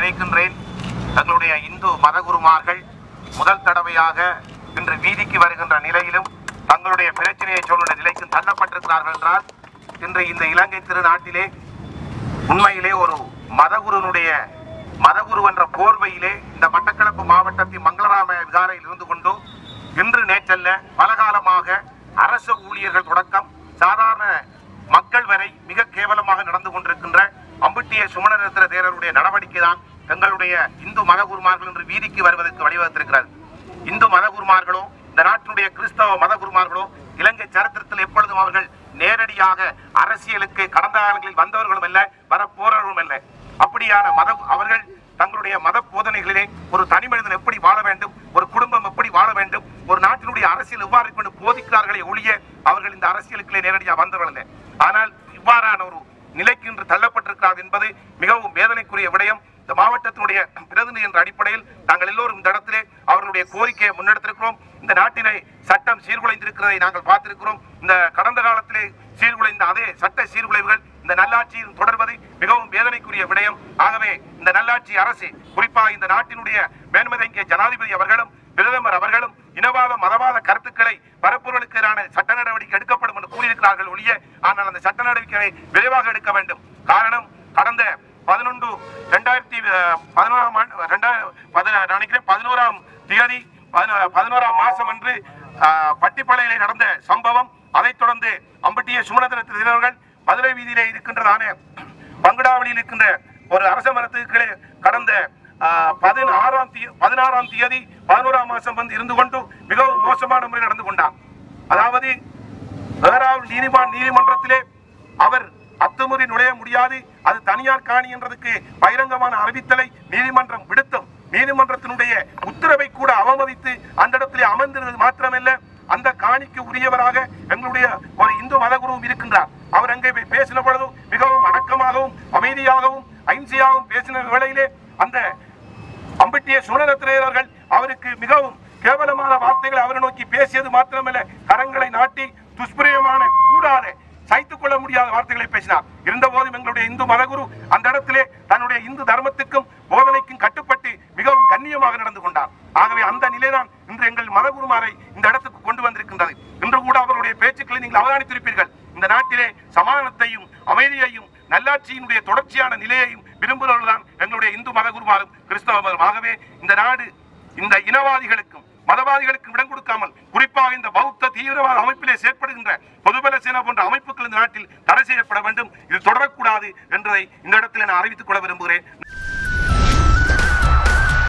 நினைக்கின்றேன் தங்களுடைய இந்து மதகுருமார்கள் முதல் தடவையாக இன்று வீதிக்கு வருகின்ற நிலையிலும் தங்களுடைய பிரச்சனையை சொல்லுகிற நிலைக்கு தள்ளப்பட்டிருக்கிறார்கள் என்றால் இன்று இந்த இலங்கை திருநாட்டிலே உண்மையிலே ஒரு மதகுருனுடைய மதகுரு என்ற போர்வையிலே இந்த மட்டக்களப்பு மாவட்டத்தின் மங்களராம விகாரையில் இருந்து கொண்டு இன்று நேற்றல்ல பலகாலமாக அரசு ஊழியர்கள் தொடக்கம் சாதாரண மக்கள் வரை மிக கேவலமாக நடந்து கொண்டிருக்கின்ற அம்புட்டிய சுமணரத்திர தேரருடைய நடவடிக்கை தான் எங்களுடைய இந்து மதகுருமார்கள் இன்று வீதிக்கு வருவதற்கு வழிவகுத்திருக்கிறது இந்து மதகுருமார்களோ இந்த நாட்டினுடைய கிறிஸ்தவ மதகுருமார்களோ இலங்கை சரித்திரத்தில் எப்பொழுதும் அவர்கள் நேரடியாக அரசியலுக்கு கடந்த காலங்களில் வந்தவர்களும் அல்ல வரப்போறவர்களும் அல்ல அப்படியான மத அவர்கள் தங்களுடைய மத போதனைகளிலே ஒரு தனி மனிதன் எப்படி வாழ வேண்டும் ஒரு குடும்பம் எப்படி வாழ வேண்டும் ஒரு நாட்டினுடைய அரசியல் எவ்வாறு கொண்டு போதிக்கிறார்களே ஒழிய அவர்கள் இந்த அரசியலுக்குள்ளே நேரடியாக வந்தவர்கள் அல்ல ஆனால் இவ்வாறான ஒரு நிலைக்கு இன்று தள்ளப்பட்டிருக்கிறார் என்பது மிகவும் வேதனைக்குரிய விடயம் இந்த மாவட்டத்தினுடைய பிரதிநிதி என்ற அடிப்படையில் நாங்கள் எல்லோரும் இந்த இடத்திலே அவர்களுடைய கோரிக்கையை முன்னெடுத்திருக்கிறோம் இந்த நாட்டினை சட்டம் சீர்குலைந்திருக்கிறதை நாங்கள் பார்த்திருக்கிறோம் இந்த கடந்த காலத்திலே சீர்குலைந்த அதே சட்ட சீர்குலைவுகள் இந்த நல்லாட்சியில் தொடர்வது மிகவும் வேதனைக்குரிய விடயம் ஆகவே இந்த நல்லாட்சி அரசு குறிப்பாக இந்த நாட்டினுடைய மேன்மதங்கிய ஜனாதிபதி அவர்களும் பிரதமர் அவர்களும் இனவாத மதவாத கருத்துக்களை பரப்புவதற்கு எதிரான சட்ட நடவடிக்கை எடுக்கப்படும் என்று கூறியிருக்கிறார்கள் ஒழிய ஆனால் அந்த சட்ட நடவடிக்கைகளை விரைவாக எடுக்க வேண்டும் காரணம் கடந்த பதினொன்று ரெண்டாயிரத்தி பதினோராம் ஆண்டு ரெண்டாயிரம் பதின- நான் நினைக்கிறேன் பதினோராம் தேதி பதினோ- பதினோராம் மாசம் அன்று ஆஹ், பட்டிப்பாளையிலே நடந்த சம்பவம் அதைத் தொடர்ந்து அம்பட்டிய சுமணத்தினர்கள் மதுரை வீதியிலே இருக்கின்றதான பங்குடாவளியில் இருக்கின்ற ஒரு அரச மரத்துக்கு கீழே கடந்த ஆஹ், பதினாறாம் தீ பதினாறாம் தேதி பதினோராம் மாசம் வந்து இருந்து கொண்டு மிகவும் மோசமான முறையில் நடந்து கொண்டார் அதாவது வேறாவது நீதிமன்ற நீதிமன்றத்திலே அவர் அத்துமுறை நுழைய முடியாது அது தனியார் காணி என்றதுக்கு பகிரங்கமான அறிவித்தலை நீதிமன்றம் விடுத்தும் நீதிமன்றத்தினுடைய உத்தரவை கூட அவமதித்து அந்த இடத்திலே அமர்ந்திருந்தது மாத்திரமல்ல அந்த காணிக்கு உரியவராக எங்களுடைய ஒரு இந்து மதகுருவும் இருக்கின்றார் அவர் அங்கே போய் பேசின பொழுது மிகவும் அடக்கமாகவும் அமைதியாகவும் அಹಿಂசையாகவும் பேசின வேளையிலே அந்த அம்பிட்டிய சுனரத்திரையர்கள் அவருக்கு மிகவும் கேவலமான வார்த்தைகளை அவரை நோக்கி பேசியது மாத்திரமல்ல கரங்களை நாட்டி துஷ்பிரயமான கூடாத சைத்துக் கொள்ள முடியாத வார்த்தைகளை பேசினார் இருந்த போதும் எங்களுடைய இந்து மதகுரு அந்த இடத்திலே தன்னுடைய இந்து தர்மத்துக்கும் போதனைக்கும் கட்டுப்பட்டு மிகவும் கண்ணியமாக நடந்து கொண்டார் ஆகவே அந்த நிலைதான் இன்று எங்கள் மதகுருமாரை இந்த இடத்துக்கு கொண்டு வந்திருக்கின்றது இன்று கூட அவருடைய பேச்சுக்களை நீங்கள் அவதானித்திருப்பீர்கள் இந்த நாட்டிலே சமாதானத்தையும் அமைதியையும் நல்லாட்சியினுடைய தொடர்ச்சியான நிலையையும் விரும்புபவர்கள்தான் எங்களுடைய இந்து மதகுருமாரும் கிறிஸ்தவ மதம் ஆகவே இந்த நாடு இந்த இனவாதிகளுக்கும் மதவாதிகளுக்கும் இடம் கொடுக்காமல் குறிப்பாக இந்த பௌத்த தீவிரவாத அமைப்பிலே செயற்படுகின்ற பொதுபல சேனா போன்ற அமைப்புகள் இந்த நாட்டில் தடை செய்யப்பட வேண்டும் இது தொடரக்கூடாது என்பதை இந்த இடத்தில் நான் அறிவித்துக் கொள்ள விரும்புகிறேன்